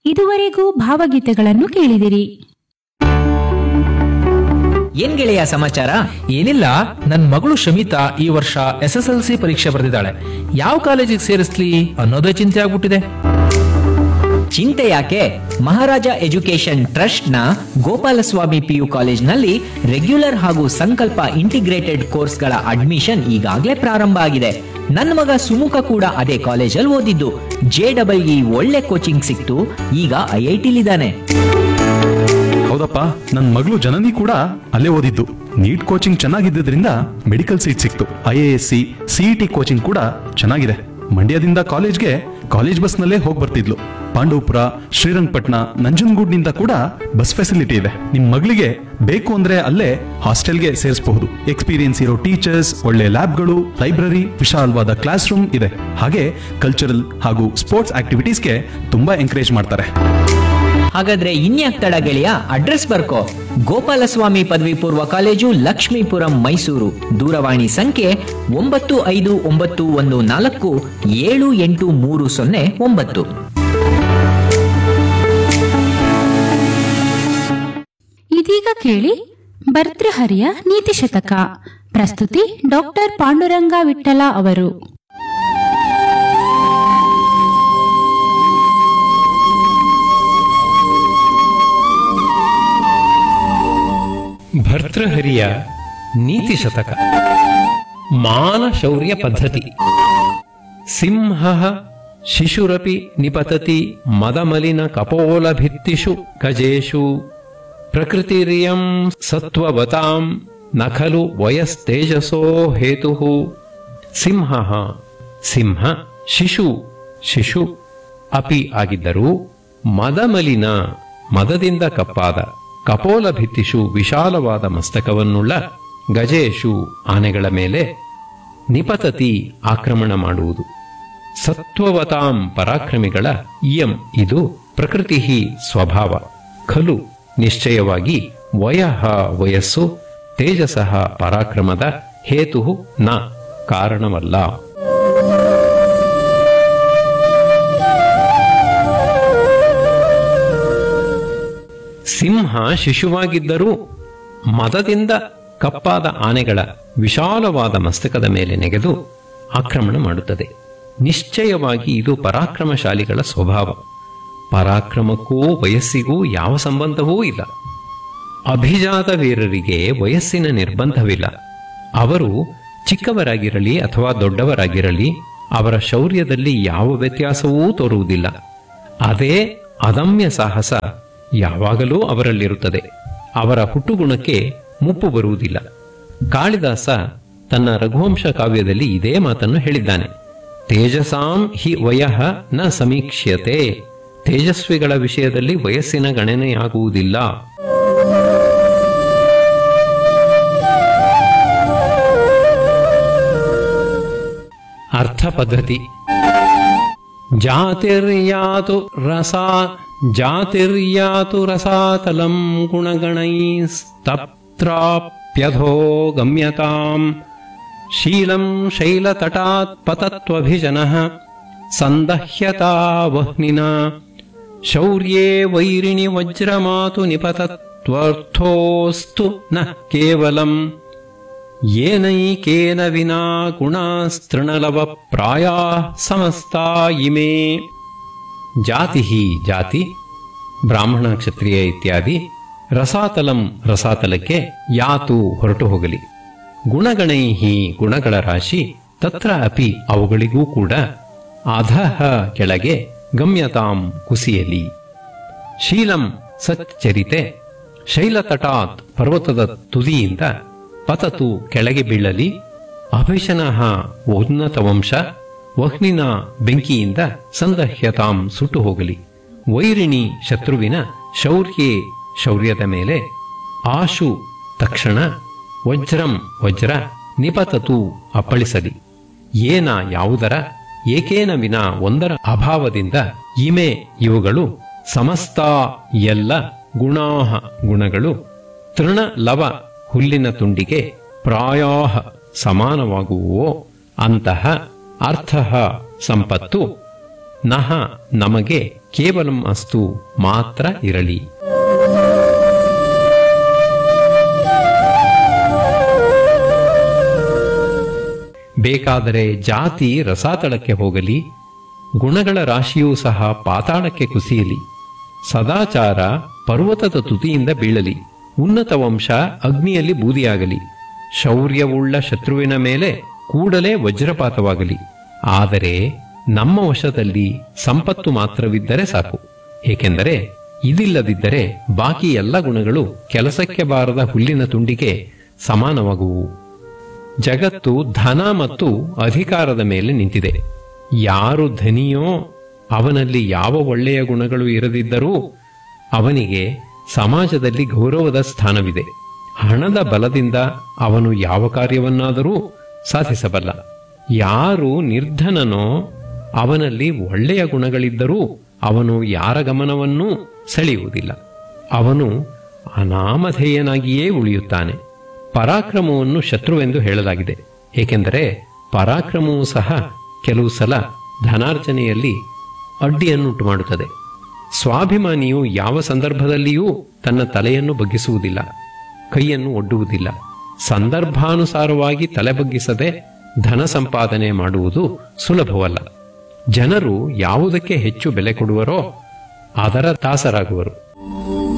ಇದುವರೆಗೂ ಭಾವಗೀತೆಗಳನ್ನು ಕೇಳಿದಿರಿ ಏನ್ ಗೆಳೆಯ ಸಮಾಚಾರ ಏನಿಲ್ಲ ನನ್ ಮಗಳು ಶಮಿತಾ ಈ ವರ್ಷ ಎಸ್ ಎಸ್ ಎಲ್ ಸಿ ಪರೀಕ್ಷೆ ಬರೆದಿದ್ದಾಳೆ ಯಾವ ಕಾಲೇಜಿಗೆ ಸೇರಿಸ್ಲಿ ಅನ್ನೋದೇ ಚಿಂತೆ ಆಗ್ಬಿಟ್ಟಿದೆ ಚಿಂತೆ ಯಾಕೆ ಮಹಾರಾಜ ಎಜುಕೇಶನ್ ಟ್ರಸ್ಟ್ ನ ಗೋಪಾಲಸ್ವಾಮಿ ಪಿಯು ಕಾಲೇಜ್ನಲ್ಲಿ ರೆಗ್ಯುಲರ್ ಹಾಗೂ ಸಂಕಲ್ಪ ಇಂಟಿಗ್ರೇಟೆಡ್ ಕೋರ್ಸ್ಗಳ ಅಡ್ಮಿಷನ್ ಈಗಾಗಲೇ ಪ್ರಾರಂಭ ಆಗಿದೆ ನನ್ನ ಮಗ ಸುಮುಖ ಕೂಡ ಅದೇ ಕಾಲೇಜಲ್ಲಿ ಓದಿದ್ದು ಜೆ ಡಬಲ್ ಇ ಒಳ್ಳೆ ಕೋಚಿಂಗ್ ಸಿಕ್ತು ಈಗ ಐ ಐ ಟಿಲಿದ್ದಾನೆ ಹೌದಪ್ಪ ನನ್ನ ಮಗಳು ಜನನಿ ಕೂಡ ಅಲ್ಲೇ ಓದಿದ್ದು ನೀಟ್ ಕೋಚಿಂಗ್ ಚೆನ್ನಾಗಿದ್ದರಿಂದ ಮೆಡಿಕಲ್ ಸೀಟ್ ಸಿಕ್ತು I A S C CET coaching ಕೂಡ ಚೆನ್ನಾಗಿದೆ ಮಂಡ್ಯದಿಂದ ಕಾಲೇಜ್ಗೆ ಕಾಲೇಜ್ ಬಸ್ನಲ್ಲೇ ಹೋಗಿ ಬರ್ತಿದ್ಲು ಪಾಂಡವಪುರ ಶ್ರೀರಂಗಪಟ್ಟಣ ನಂಜನಗೂಡ್ನಿಂದ ಕೂಡ ಬಸ್ ಫೆಸಿಲಿಟಿ ಇದೆ ನಿಮ್ ಮಗಳಿಗೆ ಬೇಕು ಅಂದ್ರೆ ಅಲ್ಲೇ ಹಾಸ್ಟೆಲ್ಗೆ ಸೇರಿಸಬಹುದು ಎಕ್ಸ್ಪೀರಿಯನ್ಸ್ ಇರೋ ಟೀಚರ್ಸ್ ಒಳ್ಳೆ ಲ್ಯಾಬ್ಗಳು ಲೈಬ್ರರಿ ವಿಶಾಲವಾದ ಕ್ಲಾಸ್ ರೂಮ್ ಇದೆ ಹಾಗೆ ಕಲ್ಚರಲ್ ಹಾಗೂ ಸ್ಪೋರ್ಟ್ಸ್ ಆಕ್ಟಿವಿಟೀಸ್ಗೆ ತುಂಬಾ ಎಂಕರೇಜ್ ಮಾಡ್ತಾರೆ ಹಾಗಾದ್ರೆ ಇನ್ಯಾಕ್ ತಡ ಗೆಳೆಯ ಅಡ್ರೆಸ್ ಬರ್ಕೋ ಗೋಪಾಲಸ್ವಾಮಿ ಪದವಿ ಪೂರ್ವ ಕಾಲೇಜು ಲಕ್ಷ್ಮೀಪುರಂ ಮೈಸೂರು ದೂರವಾಣಿ ಸಂಖ್ಯೆ ಒಂಬತ್ತು ಐದು ಒಂಬತ್ತು ಒಂದು ನಾಲ್ಕು ಏಳು ಎಂಟು ಮೂರು ಸೊನ್ನೆ ಒಂಬತ್ತು ಇದೀಗ ಕೇಳಿ ಭರ್ತೃಹರಿಯ ನೀತಿ ಶತಕ ಪ್ರಸ್ತುತಿ ಡಾಕ್ಟರ್ ಪಾಂಡುರಂಗ ವಿಠಲ ಅವರು ಭರ್ತೃಹರಿಯ ನೀತಿ ಶತಕ ಮಾನಶೌರ್ಯ ಪದ್ಧತಿ ಸಿಂಹ ಶಿಶುರಪಿ ನಿಪತತಿ ಮದಮಲಿನ ಕಪೋಲಭಿತ್ತಿಷು ಗಜೇಷು ಪ್ರಕೃತಿರಿಯಂ ಸತ್ವವತಾಂ ನ ಖಲು ವಯಸ್ತೇಜಸೋ ಹೇತು ಸಿಂಹ ಸಿಂಹ ಶಿಶು ಶಿಶು ಅಪಿ ಆಗಿದ್ದರೂ ಮದಮಲಿನ ಮದದಿಂದ ಕಪ್ಪಾದ ಕಪೋಲ ಭಿತ್ತಿಷು ವಿಶಾಲವಾದ ಮಸ್ತಕವನ್ನುಳ್ಳ ಗಜೇಶು ಆನೆಗಳ ಮೇಲೆ ನಿಪತತಿ ಆಕ್ರಮಣ ಮಾಡುವುದು ಸತ್ವವತಾಂ ಪರಾಕ್ರಮಿಗಳ ಇಯಂ ಇದು ಪ್ರಕೃತಿ ಸ್ವಭಾವ ಖಲು ನಿಶ್ಚಯವಾಗಿ ವಯಃ ವಯಸ್ಸು ತೇಜಸಃ ಪರಾಕ್ರಮದ ಹೇತು ನ ಕಾರಣವಲ್ಲ ಸಿಂಹ ಶಿಶುವಾಗಿದ್ದರೂ ಮದದಿಂದ ಕಪ್ಪಾದ ಆನೆಗಳ ವಿಶಾಲವಾದ ಮಸ್ತಕದ ಮೇಲೆ ನೆಗೆದು ಆಕ್ರಮಣ ಮಾಡುತ್ತದೆ ನಿಶ್ಚಯವಾಗಿ ಇದು ಪರಾಕ್ರಮಶಾಲಿಗಳ ಸ್ವಭಾವ ಪರಾಕ್ರಮಕ್ಕೂ ವಯಸ್ಸಿಗೂ ಯಾವ ಸಂಬಂಧವೂ ಇಲ್ಲ ಅಭಿಜಾತ ವೀರರಿಗೆ ವಯಸ್ಸಿನ ನಿರ್ಬಂಧವಿಲ್ಲ ಅವರು ಚಿಕ್ಕವರಾಗಿರಲಿ ಅಥವಾ ದೊಡ್ಡವರಾಗಿರಲಿ ಅವರ ಶೌರ್ಯದಲ್ಲಿ ಯಾವ ವ್ಯತ್ಯಾಸವೂ ತೋರುವುದಿಲ್ಲ ಅದೇ ಅದಮ್ಯ ಸಾಹಸ ಯಾವಾಗಲೂ ಅವರಲ್ಲಿರುತ್ತದೆ ಅವರ ಹುಟ್ಟುಗುಣಕ್ಕೆ ಮುಪ್ಪು ಬರುವುದಿಲ್ಲ ಕಾಳಿದಾಸ ತನ್ನ ರಘುವಂಶ ಕಾವ್ಯದಲ್ಲಿ ಇದೇ ಮಾತನ್ನು ಹೇಳಿದ್ದಾನೆ ತೇಜಸಾಂ ಹಿ ವಯಃ ನ ಸಮೀಕ್ಷ್ಯತೆ ತೇಜಸ್ವಿಗಳ ವಿಷಯದಲ್ಲಿ ವಯಸ್ಸಿನ ಗಣನೆಯಾಗುವುದಿಲ್ಲ ಅರ್ಥ ಪದ್ಧತಿ ಜಾತಿರ್ಯಾತು ರಸಾ ಜಾತಿರ್ಯಾತು ರಸಾತಲಂ ಗುಣಗಣೈಸ್ತಪ್ತ್ರಾಪ್ಯಧೋ ಗಮ್ಯತಾಂ ಶೀಲಂ ಶೈಲತಟಾತ್ ಪತತ್ವಭಿಜನಃ ಸಂದಹ್ಯತಾ ವಹ್ನಿನಾ ಶೌರ್ಯೇ ವೈರಿಣಿ ವಜ್ರಮಾತು ನಿಪತತ್ವರ್ಥೋಸ್ತು ನ ಕೇವಲಂ ಏನೈಕೇನ ವಿನಾ ಗುಣಸ್ತೃಣಲವ ಪ್ರಾಯಾ ಸಮಸ್ತಾ ಇಮೇ ಜಾತಿ ಜಾತಿ ಬ್ರಾಹ್ಮಣ ಕ್ಷತ್ರಿಯ ಇತ್ಯಾದಿ ರಸಾತಲಂ ರಸಾತಲಕ್ಕೆ ಯಾತು ಹೊರಟು ಹೋಗಲಿ ಗುಣಗಣೈಹಿ ಗುಣಗಳ ರಾಶಿ ತತ್ರ ಅಪಿ ಅವುಗಳಿಗೂ ಕೂಡ ಅಧಃ ಕೆಳಗೆ ಗಮ್ಯತಾಂ ಕುಸಿಯಲಿ ಶೀಲಂ ಸಚ್ಚರಿತೆ ಶೈಲತಟಾತ್ ಪರ್ವತದ ತುದಿಯಿಂದ ಪತತು ಕೆಳಗೆ ಬೀಳಲಿ ಅಭಿಶನಃ ಉನ್ನತ ವಂಶ ವಹ್ನಿನ ಬೆಂಕಿಯಿಂದ ಸಂದಹ್ಯತಾಂ ಸುಟ್ಟು ಹೋಗಲಿ ವೈರಿಣಿ ಶತ್ರುವಿನ ಶೌರ್ಯೇ ಶೌರ್ಯದ ಮೇಲೆ ಆಶು ತಕ್ಷಣ ವಜ್ರಂ ವಜ್ರ ನಿಪತತು ಅಪ್ಪಳಿಸಲಿ ಏನ ಯಾವುದರ ಏಕೇನ ವಿನ ಒಂದರ ಅಭಾವದಿಂದ ಇಮೆ ಇವುಗಳು ಸಮಸ್ತ ಎಲ್ಲ ಗುಣಾಹ ಗುಣಗಳು ತೃಣ ಲವ ಹುಲ್ಲಿನ ತುಂಡಿಗೆ ಪ್ರಾಯಾಹ ಸಮಾನವಾಗುವೋ ಅಂತಹ ಅರ್ಥ ಸಂಪತ್ತು ನಹ ನಮಗೆ ಕೇವಲಂ ಅಸ್ತು ಮಾತ್ರ ಇರಲಿ ಬೇಕಾದರೆ ಜಾತಿ ರಸಾತಳಕ್ಕೆ ಹೋಗಲಿ ಗುಣಗಳ ರಾಶಿಯೂ ಸಹ ಪಾತಾಳಕ್ಕೆ ಕುಸಿಯಲಿ ಸದಾಚಾರ ಪರ್ವತದ ತುದಿಯಿಂದ ಬೀಳಲಿ ಉನ್ನತ ವಂಶ ಅಗ್ನಿಯಲ್ಲಿ ಬೂದಿಯಾಗಲಿ ಶೌರ್ಯವುಳ್ಳ ಶತ್ರುವಿನ ಮೇಲೆ ಕೂಡಲೇ ವಜ್ರಪಾತವಾಗಲಿ ಆದರೆ ನಮ್ಮ ವಶದಲ್ಲಿ ಸಂಪತ್ತು ಮಾತ್ರವಿದ್ದರೆ ಸಾಕು ಏಕೆಂದರೆ ಇದಿಲ್ಲದಿದ್ದರೆ ಬಾಕಿ ಎಲ್ಲ ಗುಣಗಳು ಕೆಲಸಕ್ಕೆ ಬಾರದ ಹುಲ್ಲಿನ ತುಂಡಿಗೆ ಸಮಾನವಾಗುವು ಜಗತ್ತು ಧನ ಮತ್ತು ಅಧಿಕಾರದ ಮೇಲೆ ನಿಂತಿದೆ ಯಾರು ಧನಿಯೋ ಅವನಲ್ಲಿ ಯಾವ ಒಳ್ಳೆಯ ಗುಣಗಳು ಇರದಿದ್ದರೂ ಅವನಿಗೆ ಸಮಾಜದಲ್ಲಿ ಗೌರವದ ಸ್ಥಾನವಿದೆ ಹಣದ ಬಲದಿಂದ ಅವನು ಯಾವ ಕಾರ್ಯವನ್ನಾದರೂ ಸಾಧಿಸಬಲ್ಲ ಯಾರು ನಿರ್ಧನನೋ ಅವನಲ್ಲಿ ಒಳ್ಳೆಯ ಗುಣಗಳಿದ್ದರೂ ಅವನು ಯಾರ ಗಮನವನ್ನೂ ಸೆಳೆಯುವುದಿಲ್ಲ ಅವನು ಅನಾಮಧೇಯನಾಗಿಯೇ ಉಳಿಯುತ್ತಾನೆ ಪರಾಕ್ರಮವನ್ನು ಶತ್ರುವೆಂದು ಹೇಳಲಾಗಿದೆ ಏಕೆಂದರೆ ಪರಾಕ್ರಮವೂ ಸಹ ಕೆಲವು ಸಲ ಧನಾರ್ಜನೆಯಲ್ಲಿ ಅಡ್ಡಿಯನ್ನುಂಟು ಮಾಡುತ್ತದೆ ಸ್ವಾಭಿಮಾನಿಯು ಯಾವ ಸಂದರ್ಭದಲ್ಲಿಯೂ ತನ್ನ ತಲೆಯನ್ನು ಬಗ್ಗಿಸುವುದಿಲ್ಲ ಕೈಯನ್ನು ಒಡ್ಡುವುದಿಲ್ಲ ಸಂದರ್ಭಾನುಸಾರವಾಗಿ ತಲೆ ಬಗ್ಗಿಸದೆ ಧನ ಸಂಪಾದನೆ ಮಾಡುವುದು ಸುಲಭವಲ್ಲ ಜನರು ಯಾವುದಕ್ಕೆ ಹೆಚ್ಚು ಬೆಲೆ ಕೊಡುವರೋ ಅದರ ದಾಸರಾಗುವರು